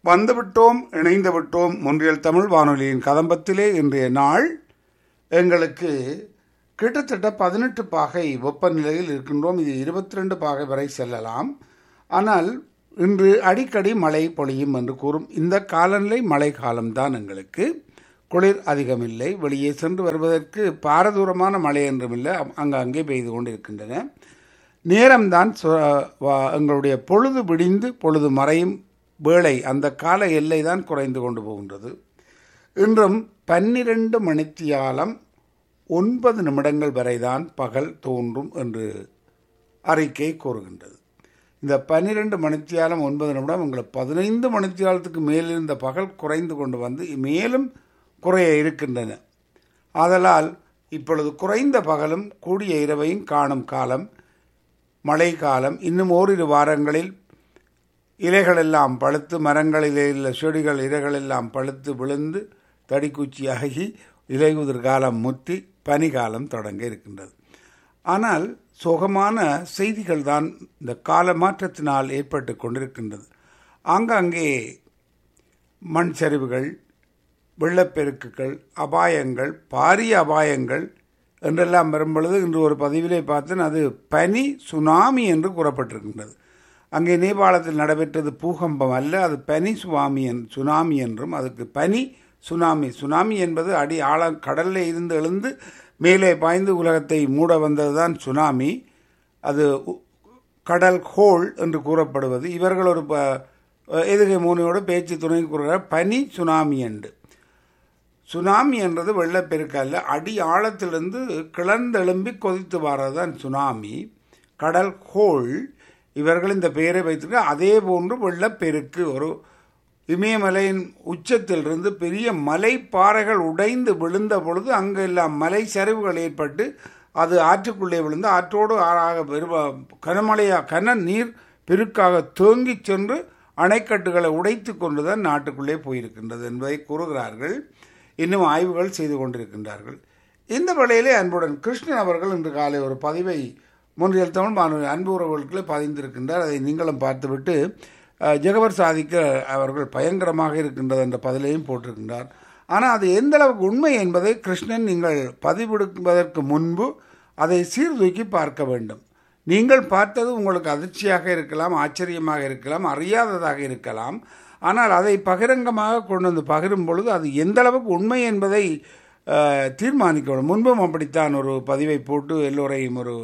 வந்துவிட்டோம் இணைந்து விட்டோம் முன்றியல் தமிழ் வானொலியின் கதம்பத்திலே இன்றைய நாள் எங்களுக்கு கிட்டத்தட்ட பதினெட்டு பாகை வெப்பநிலையில் இருக்கின்றோம் இது இருபத்தி ரெண்டு பாகை வரை செல்லலாம் ஆனால் இன்று அடிக்கடி மழை பொழியும் என்று கூறும் இந்த காலநிலை மழை காலம்தான் எங்களுக்கு குளிர் அதிகமில்லை வெளியே சென்று வருவதற்கு பாரதூரமான மழை என்றுமில்லை அங்கங்கே பெய்து கொண்டிருக்கின்றன நேரம்தான் சு- வா- எங்களுடைய பொழுது விடிந்து பொழுது மறையும் வேளை அந்த கால எல்லை தான் குறைந்து கொண்டு போகின்றது இன்றும் பன்னிரண்டு மணித்தியாலம் ஒன்பது நிமிடங்கள் வரைதான் பகல் தோன்றும் என்று அறிக்கை கூறுகின்றது இந்த பன்னிரெண்டு மணித்தியாலம் ஒன்பது நிமிடம் உங்களுக்கு பதினைந்து மணித்தியாலத்துக்கு மேலிருந்த பகல் குறைந்து கொண்டு வந்து மேலும் குறைய இருக்கின்றன ஆதலால் இப்பொழுது குறைந்த பகலும் கூடிய இரவையும் காணும் காலம் மழை காலம் இன்னும் ஓரிரு வாரங்களில் இலைகளெல்லாம் பழுத்து மரங்களிலே உள்ள செடிகள் இலைகளெல்லாம் பழுத்து விழுந்து தடிக்குச்சியாகி இலையுதிர் காலம் முற்றி பனிகாலம் தொடங்க இருக்கின்றது ஆனால் சோகமான செய்திகள் தான் இந்த கால மாற்றத்தினால் ஏற்பட்டு கொண்டிருக்கின்றது ஆங்காங்கே மண் சரிவுகள் வெள்ளப்பெருக்குகள் அபாயங்கள் பாரிய அபாயங்கள் என்றெல்லாம் வரும்பொழுது இன்று ஒரு பதிவிலே பார்த்தேன் அது பனி சுனாமி என்று கூறப்பட்டிருக்கின்றது அங்கே நேபாளத்தில் நடைபெற்றது பூகம்பம் அல்ல அது பனி சுவாமி என் சுனாமி என்றும் அதுக்கு பனி சுனாமி சுனாமி என்பது அடி ஆழ கடலில் இருந்து எழுந்து மேலே பாய்ந்து உலகத்தை மூட வந்ததுதான் சுனாமி அது உ- கடல் ஹோல் என்று கூறப்படுவது இவர்கள் ஒரு ப- எதுகை மூனையோட பேச்சு துணை கூறுகிறார் பனி சுனாமி என்று சுனாமி என்றது வெள்ளப்பெருக்கு அல்ல அடி ஆழத்திலிருந்து கிளர்ந்தெழும்பி கொதித்து வர்றதுதான் சுனாமி கடல் ஹோல் இவர்கள் இந்த பெயரை வைத்திருக்க அதே போன்று வெள்ளப்பெருக்கு ஒரு இமயமலையின் உச்சத்திலிருந்து பெரிய மலை பாறைகள் உடைந்து விழுந்த பொழுது அங்கெல்லாம் மலை சரிவுகள் ஏற்பட்டு அது ஆற்றுக்குள்ளே விழுந்து ஆற்றோடு ஆறாக பெருவ கனமழையா கன நீர் பெருக்காக தேங்கிச் சென்று அணைக்கட்டுகளை உடைத்து கொண்டுதான் நாட்டுக்குள்ளே போயிருக்கின்றது என்பதை கூறுகிறார்கள் இன்னும் ஆய்வுகள் செய்து கொண்டிருக்கின்றார்கள் இந்த வேளையிலே அன்புடன் கிருஷ்ணன் அவர்கள் இன்று காலை ஒரு பதிவை முன்றியல் தமிழ் மாணவ அன்பு உறவுகளுக்குள்ளே பதிந்திருக்கின்றார் அதை நீங்களும் பார்த்துவிட்டு அஹ், ஜெகவர் சாதிக்க அவர்கள் பயங்கரமாக இருக்கின்றது என்ற பதிலையும் போட்டிருக்கின்றார் ஆனால் அது எந்த அளவுக்கு உண்மை என்பதை கிருஷ்ணன் நீங்கள் பதிவிடுவதற்கு முன்பு அதை சீர்தூக்கி பார்க்க வேண்டும் நீங்கள் பார்த்தது உங்களுக்கு அதிர்ச்சியாக இருக்கலாம் ஆச்சரியமாக இருக்கலாம் அறியாததாக இருக்கலாம் ஆனால் அதை பகிரங்கமாக கொண்டு வந்து பகிரும் பொழுது அது எந்த அளவுக்கு உண்மை என்பதை அஹ், தீர்மானிக்கணும் முன்பும் அப்படித்தான் ஒரு பதிவை போட்டு எல்லோரையும் ஒரு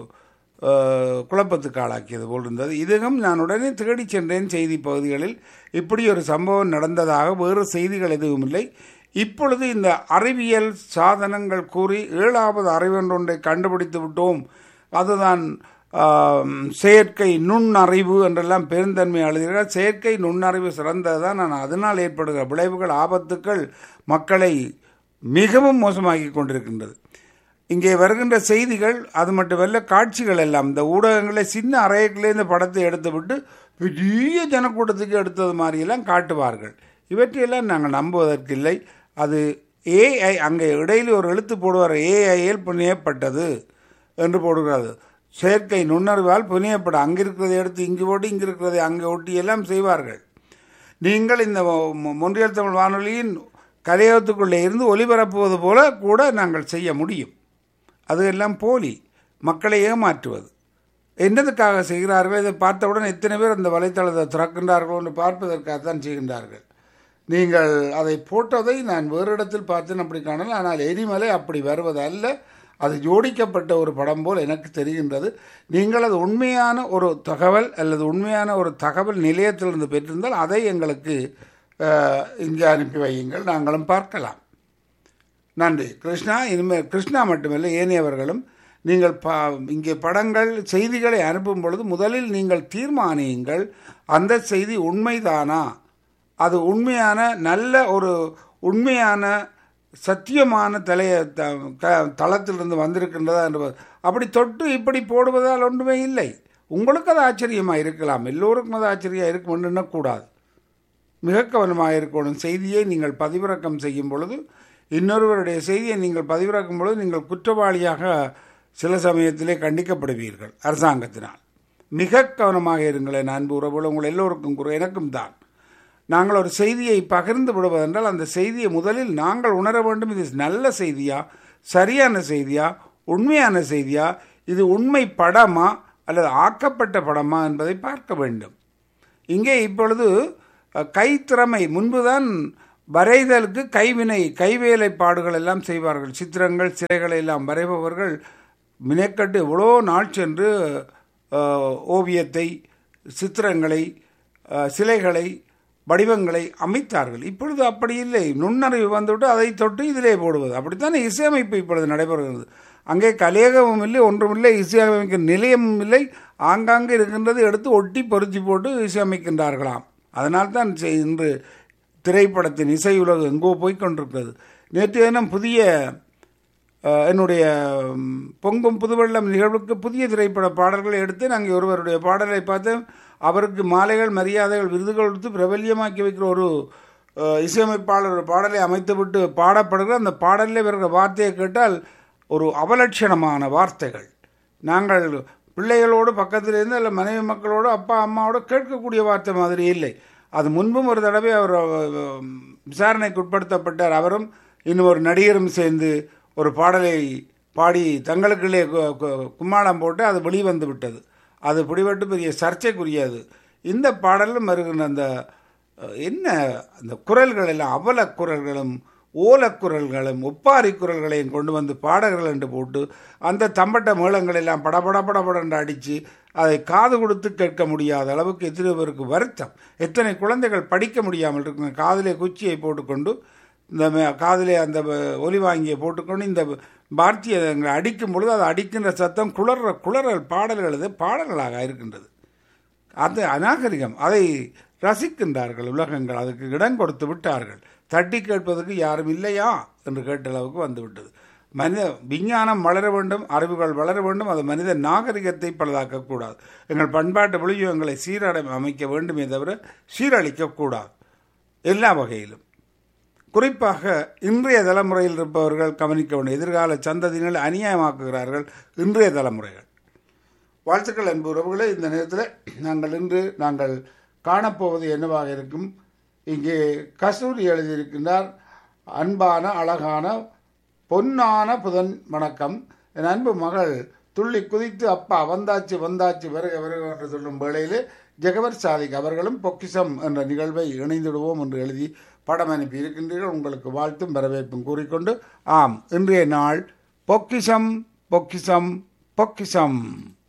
அஹ், குழப்பத்துக்கு ஆளாக்கியது போல் இருந்தது இதுவும் நான் உடனே தேடிச் சென்றேன் செய்தி பகுதிகளில் இப்படி ஒரு சம்பவம் நடந்ததாக வேறு செய்திகள் எதுவும் இல்லை இப்பொழுது இந்த அறிவியல் சாதனங்கள் கூறி ஏழாவது அறிவொன்றை கண்டுபிடித்து விட்டோம் அதுதான் ஆம், செயற்கை நுண்ணறிவு என்றெல்லாம் பெருந்தன்மை எழுதுகிறார் செயற்கை நுண்ணறிவு சிறந்ததுதான் நான் அதனால் ஏற்படுகிற விளைவுகள் ஆபத்துக்கள் மக்களை மிகவும் மோசமாக்கி கொண்டிருக்கின்றது இங்கே வருகின்ற செய்திகள் அது மட்டுமல்ல காட்சிகள் எல்லாம் இந்த ஊடகங்களை சின்ன அறைகளே இந்த படத்தை எடுத்துவிட்டு பெரிய ஜனக்கூட்டத்துக்கு எடுத்தது மாதிரியெல்லாம் காட்டுவார்கள் இவற்றையெல்லாம் நாங்கள் நம்புவதற்கில்லை அது ஏஐ அங்கே இடையில் ஒரு எழுத்து போடுவார் ஏஐயில் புனியப்பட்டது என்று போடுகிறது செயற்கை நுண்ணறிவால் புனியப்பட அங்கே இருக்கிறதை எடுத்து இங்கு போட்டு இங்கு இருக்கிறதை அங்கே ஒட்டி எல்லாம் செய்வார்கள் நீங்கள் இந்த மொ- மொன்றியல் தமிழ் வானொலியின் கலையகத்துக்குள்ளே இருந்து ஒலிபரப்புவது போல கூட நாங்கள் செய்ய முடியும் அது எல்லாம் போலி மக்களை ஏமாற்றுவது என்னதுக்காக செய்கிறார்கள் இதை பார்த்தவுடன் எத்தனை பேர் அந்த வலைத்தளத்தை திறக்கின்றார்கள் என்று பார்ப்பதற்காகத்தான் செய்கின்றார்கள் நீங்கள் அதை போட்டதை நான் வேறு இடத்தில் பார்த்தேன் அப்படி காணல ஆனால் எரிமலை அப்படி வருவது அல்ல அது ஜோடிக்கப்பட்ட ஒரு படம் போல் எனக்கு தெரிகின்றது நீங்கள் அது உண்மையான ஒரு தகவல் அல்லது உண்மையான ஒரு தகவல் நிலையத்திலிருந்து பெற்றிருந்தால் அதை எங்களுக்கு அஹ், இங்கே அனுப்பி வையுங்கள் நாங்களும் பார்க்கலாம் நன்றி கிருஷ்ணா இனிமேல் கிருஷ்ணா மட்டுமில்லை ஏனையவர்களும் நீங்கள் ப இங்கே படங்கள் செய்திகளை அனுப்பும் பொழுது முதலில் நீங்கள் தீர்மானியுங்கள் அந்த செய்தி உண்மைதானா அது உண்மையான நல்ல ஒரு உண்மையான சத்தியமான தலைய த- க- தளத்திலிருந்து வந்திருக்கின்றதா என்று அப்படி தொட்டு இப்படி போடுவதால் ஒன்றுமே இல்லை உங்களுக்கு அது ஆச்சரியமாக இருக்கலாம் எல்லோருக்கும் அது ஆச்சரியம் இருக்கும் என்று எண்ணக்கூடாது மிக கவனமாக இருக்கணும் செய்தியை நீங்கள் பதிவிறக்கம் செய்யும் பொழுது இன்னொருவருடைய செய்தியை நீங்கள் பதிவிறக்கும் பொழுது நீங்கள் குற்றவாளியாக சில சமயத்திலே கண்டிக்கப்படுவீர்கள் அரசாங்கத்தினால் மிக கவனமாக இருங்களேன் அன்பு உறவுகள் உங்கள் எல்லோருக்கும் குறை எனக்கும் தான் நாங்கள் ஒரு செய்தியை பகிர்ந்து விடுவதென்றால் அந்த செய்தியை முதலில் நாங்கள் உணர வேண்டும் இது நல்ல செய்தியா சரியான செய்தியா உண்மையான செய்தியா இது உண்மை படமா அல்லது ஆக்கப்பட்ட படமா என்பதை பார்க்க வேண்டும் இங்கே இப்பொழுது அஹ், கைத்திறமை முன்புதான் வரைதலுக்கு கைவினை கைவேலைப்பாடுகள் எல்லாம் செய்வார்கள் சித்திரங்கள் சிலைகளை எல்லாம் வரைபவர்கள் மினக்கட்டு எவ்வளோ நாள் சென்று அஹ், ஓவியத்தை சித்திரங்களை அஹ், சிலைகளை வடிவங்களை அமைத்தார்கள் இப்பொழுது அப்படி இல்லை நுண்ணறிவு வந்துவிட்டு அதை தொட்டு இதிலே போடுவது அப்படித்தானே இசையமைப்பு இப்பொழுது நடைபெறுகிறது அங்கே கலையகமும் இல்லை ஒன்றுமில்லை இசையமைக்க நிலையமும் இல்லை ஆங்காங்கே இருக்கின்றது எடுத்து ஒட்டி பொருத்தி போட்டு இசையமைக்கின்றார்களாம் அதனால்தான் செ- இன்று திரைப்படத்தின் இசை உலகம் எங்கோ போய் கொண்டிருக்கிறது நேற்று தினம் புதிய அஹ், என்னுடைய ம், பொங்கும் புதுவெள்ளம் நிகழ்வுக்கு புதிய திரைப்பட பாடல்களை எடுத்து நாங்கள் ஒருவருடைய பாடலை பார்த்து அவருக்கு மாலைகள் மரியாதைகள் விருதுகள் கொடுத்து பிரபல்யமாக்கி வைக்கிற ஒரு அஹ், இசையமைப்பாளர் ஒரு பாடலை அமைத்துவிட்டு பாடப்படுகிற அந்த பாடலில் வருகிற வார்த்தையை கேட்டால் ஒரு அவலட்சணமான வார்த்தைகள் நாங்கள் பிள்ளைகளோடு பக்கத்தில் இருந்து இல்லை மனைவி மக்களோடு அப்பா அம்மாவோடு கேட்கக்கூடிய வார்த்தை மாதிரி இல்லை அது முன்பும் ஒரு தடவை அவர் அஹ், விசாரணைக்கு உட்படுத்தப்பட்டார் அவரும் இன்னும் ஒரு நடிகரும் சேர்ந்து ஒரு பாடலை பாடி தங்களுக்குள்ளே கு- கு- கும்மாளம் போட்டு அது வெளிவந்து விட்டது அது பிடிபட்டு பெரிய சர்ச்சைக்குரியது இந்த பாடலும் வருகின்ற அந்த அஹ், என்ன அந்த குரல்கள் எல்லாம் அவல குரல்களும் ஓலக்குரல்களும் ஒப்பாரி குரல்களையும் கொண்டு வந்து பாடகர்கள் என்று போட்டு அந்த தம்பட்ட மேளங்கள் எல்லாம் படபட படபடன்று அடித்து அதை காது கொடுத்து கேட்க முடியாத அளவுக்கு எத்தனை பேருக்கு வருத்தம் எத்தனை குழந்தைகள் படிக்க முடியாமல் இருக்கு காதிலே குச்சியை போட்டுக்கொண்டு இந்த மே- காதிலே அந்த வ- ஒலி வாங்கியை போட்டுக்கொண்டு இந்த வார்த்தையை அடிக்கும் பொழுது அது அடிக்கின்ற சத்தம் குளற குளறல் பாடல்கள் அது பாடல்களாக இருக்கின்றது அது அநாகரிகம் அதை ரசிக்கின்றார்கள் உலகங்கள் அதுக்கு இடம் கொடுத்து விட்டார்கள் தட்டி கேட்பதற்கு யாரும் இல்லையா என்று கேட்ட அளவுக்கு வந்துவிட்டது மனித விஞ்ஞானம் வளர வேண்டும் அறிவுகள் வளர வேண்டும் அது மனித நாகரிகத்தை பழுதாக்கக்கூடாது எங்கள் பண்பாட்டு விழியங்களை சீரடை அமைக்க வேண்டுமே தவிர சீரழிக்கக்கூடாது எல்லா வகையிலும் குறிப்பாக இன்றைய தலைமுறையில் இருப்பவர்கள் கவனிக்க வேண்டும் எதிர்கால சந்ததியினர் அநியாயமாக்குகிறார்கள் இன்றைய தலைமுறைகள் வாழ்த்துக்கள் அன்பு உறவுகளே இந்த நேரத்தில் நாங்கள் இன்று நாங்கள் காணப்போவது என்னவாக இருக்கும் இங்கே கஸ்தூரி எழுதியிருக்கின்றார் அன்பான அழகான பொன்னான புதன் வணக்கம் என் அன்பு மகள் துள்ளி குதித்து அப்பா வந்தாச்சு வந்தாச்சு வருக வருக என்று சொல்லும் வேளையிலே ஜெகவர் சாதிக் அவர்களும் பொக்கிஷம் என்ற நிகழ்வை இணைந்திடுவோம் என்று எழுதி படம் அனுப்பி இருக்கின்றீர்கள் உங்களுக்கு வாழ்த்தும் வரவேற்பும் கூறிக்கொண்டு ஆம் இன்றைய நாள் பொக்கிஷம் பொக்கிஷம் பொக்கிஷம்